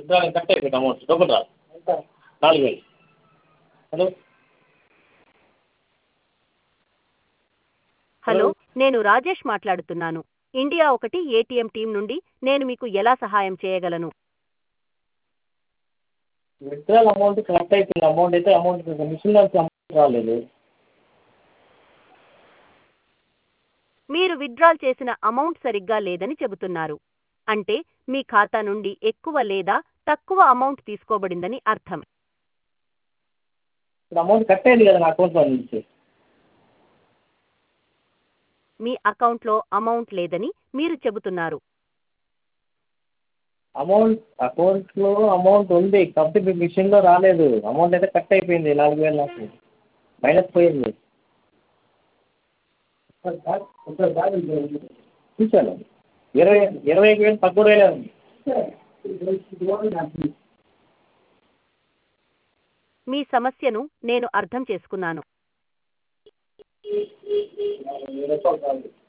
withdrawal cut అయిపోయింది amount డబ్బులు రా నాలుగు వేలు హలో హలో నేను రాజేష్ మాట్లాడుతున్నాను ఇండియా ఒకటి ఏటీఎం టీం నుండి నేను మీకు ఎలా సహాయం చేయగలను విత్డ్రాల్ అమౌంట్ కట్ అయిపోయింది అమౌంట్ అయితే అమౌంట్ మిషన్లో నుంచి అమౌంట్ రాలేదు మీరు విత్డ్రాల్ చేసిన అమౌంట్ సరిగ్గా లేదని చెబుతున్నారు అంటే మీ ఖాతా నుండి ఎక్కువ లేదా తక్కువ అమౌంట్ తీసుకోబడిందని అర్థం ఇప్పుడు అమౌంట్ కట్ అయింది కదా నా అకౌంట్లో నుంచి మీ అకౌంట్లో అమౌంట్ లేదని మీరు చెబుతున్నారు అమౌంట్ అకౌంట్లో అమౌంట్ ఉంది కాకపోతే మీ మిషన్లో రాలేదు అమౌంట్ అయితే కట్ అయిపోయింది నాలుగు వేలు నాకు మైనస్ పోయింది చూశాను ఇరవై ఇరవై ఐదు వేలు పదమూడు వేలే ఉంది మీ సమస్యను నేను అర్థం చేసుకున్నాను వెయ్యి రూపాయలు కావాలి